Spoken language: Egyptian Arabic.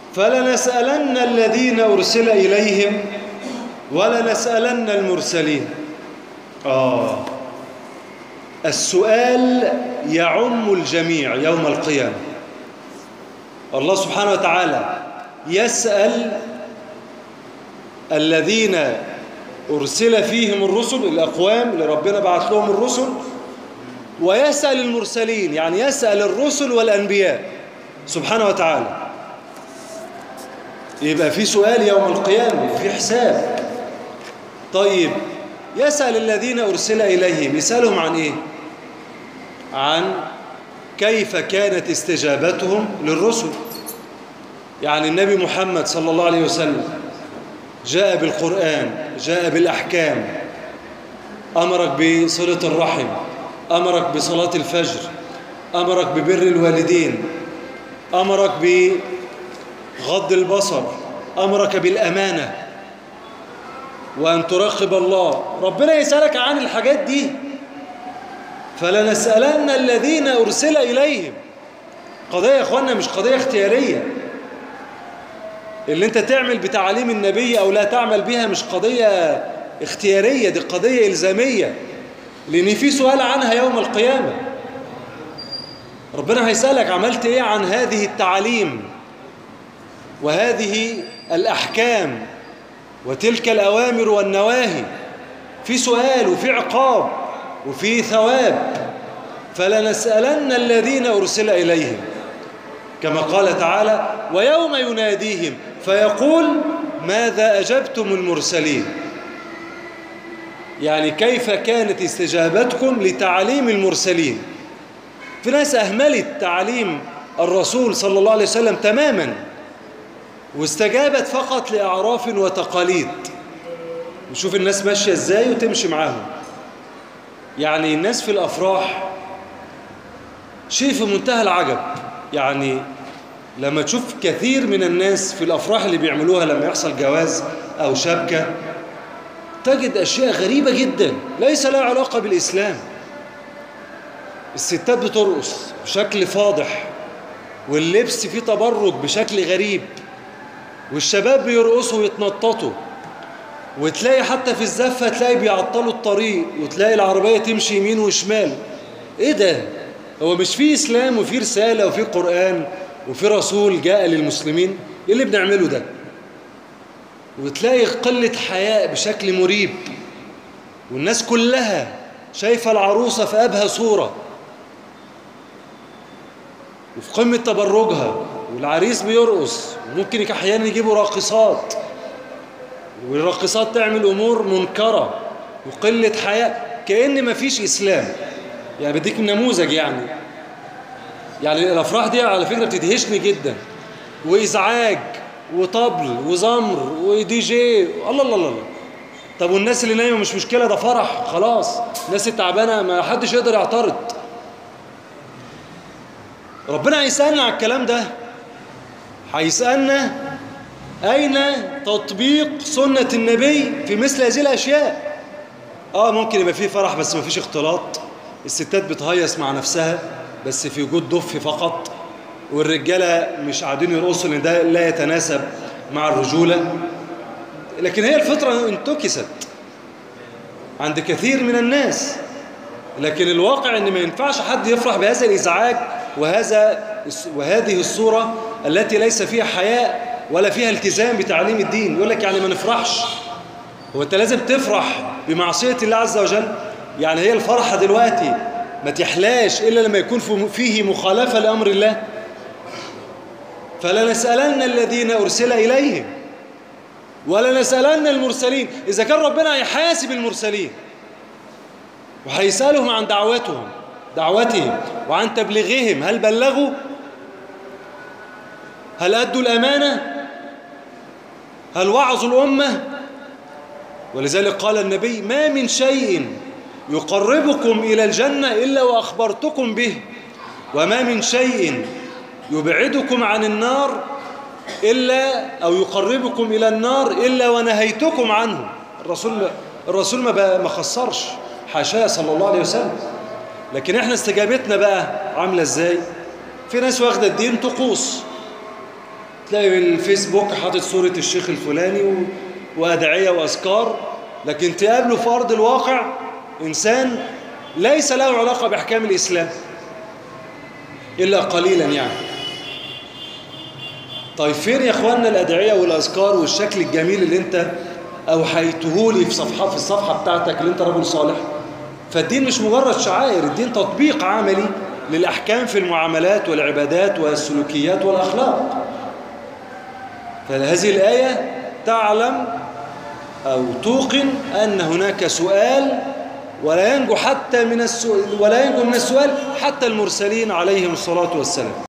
فلنسألن الذين أرسل إليهم ولنسألن المرسلين آه السؤال يعم الجميع يوم القيامة الله سبحانه وتعالى يسأل الذين أرسل فيهم الرسل الأقوام اللي ربنا بعث لهم الرسل ويسأل المرسلين يعني يسأل الرسل والأنبياء سبحانه وتعالى يبقى في سؤال يوم القيامة وفي حساب طيب يسأل الذين أرسل إليهم يسألهم عن إيه عن كيف كانت استجابتهم للرسل يعني النبي محمد صلى الله عليه وسلم جاء بالقرآن جاء بالأحكام أمرك بصلة الرحم أمرك بصلاة الفجر أمرك ببر الوالدين أمرك بغض البصر أمرك بالأمانة وأن تراقب الله ربنا يسألك عن الحاجات دي فلنسألن الذين أرسل إليهم قضية يا أخوانا مش قضية اختيارية اللي انت تعمل بتعاليم النبي أو لا تعمل بها مش قضية اختيارية دي قضية إلزامية لأن في سؤال عنها يوم القيامة ربنا هيسألك عملت إيه عن هذه التعاليم وهذه الأحكام وتلك الأوامر والنواهي في سؤال وفي عقاب وفي ثواب فلنسألن الذين أرسل إليهم كما قال تعالى ويوم يناديهم فيقول ماذا أجبتم المرسلين يعني كيف كانت استجابتكم لتعليم المرسلين في ناس أهملت تعليم الرسول صلى الله عليه وسلم تماما واستجابت فقط لأعراف وتقاليد نشوف الناس ماشية ازاي وتمشي معاهم يعني الناس في الأفراح شيء في منتهى العجب يعني لما تشوف كثير من الناس في الأفراح اللي بيعملوها لما يحصل جواز أو شبكة تجد أشياء غريبة جدا ليس لها علاقة بالإسلام الستات بترقص بشكل فاضح واللبس فيه تبرج بشكل غريب والشباب بيرقصوا ويتنططوا وتلاقي حتى في الزفة تلاقي بيعطلوا الطريق وتلاقي العربية تمشي يمين وشمال ايه ده هو مش في اسلام وفي رسالة وفي قرآن وفي رسول جاء للمسلمين ايه اللي بنعمله ده وتلاقي قلة حياء بشكل مريب والناس كلها شايفة العروسة في أبهى صورة وفي قمة تبرجها والعريس بيرقص وممكن أحيانا يجيبوا راقصات والراقصات تعمل أمور منكرة وقلة حياء كأن مفيش إسلام يعني بديك نموذج يعني يعني الأفراح دي على فكرة بتدهشني جدا وإزعاج وطبل وزمر ودي جي الله الله الله طب والناس اللي نايمة مش مشكلة ده فرح خلاص الناس التعبانة ما حدش يقدر يعترض ربنا هيسألنا على الكلام ده هيسألنا أين تطبيق سنة النبي في مثل هذه الأشياء آه ممكن يبقى فيه فرح بس ما فيش اختلاط الستات بتهيص مع نفسها بس في وجود دف فقط والرجالة مش قاعدين يرقصوا لأن ده لا يتناسب مع الرجولة لكن هي الفطرة انتكست عند كثير من الناس لكن الواقع ان ما ينفعش حد يفرح بهذا الإزعاج وهذا وهذه الصورة التي ليس فيها حياء ولا فيها التزام بتعليم الدين يقول لك يعني ما نفرحش هو انت لازم تفرح بمعصية الله عز وجل يعني هي الفرحة دلوقتي ما تحلاش إلا لما يكون فيه مخالفة لأمر الله فلنسألن الذين أرسل إليهم ولنسألن المرسلين إذا كان ربنا هيحاسب المرسلين وهيسألهم عن دعوتهم دعوتهم وعن تبليغهم هل بلغوا هل أدوا الأمانة هل وعظوا الأمة ولذلك قال النبي ما من شيء يقربكم إلى الجنة إلا وأخبرتكم به وما من شيء يبعدكم عن النار إلا أو يقربكم إلى النار إلا ونهيتكم عنه الرسول الرسول ما ما خسرش حاشاه صلى الله عليه وسلم لكن احنا استجابتنا بقى عاملة ازاي في ناس واخدة الدين طقوس تلاقي الفيسبوك حاطط صورة الشيخ الفلاني و... وأدعية وأذكار لكن تقابله في أرض الواقع إنسان ليس له علاقة بأحكام الإسلام إلا قليلا يعني طيب فين يا اخواننا الادعيه والاذكار والشكل الجميل اللي انت اوحيته لي في صفحه في الصفحه بتاعتك اللي انت رجل صالح فالدين مش مجرد شعائر الدين تطبيق عملي للاحكام في المعاملات والعبادات والسلوكيات والاخلاق فهذه الايه تعلم او توقن ان هناك سؤال ولا ينجو حتى من السؤال ولا ينجو من السؤال حتى المرسلين عليهم الصلاه والسلام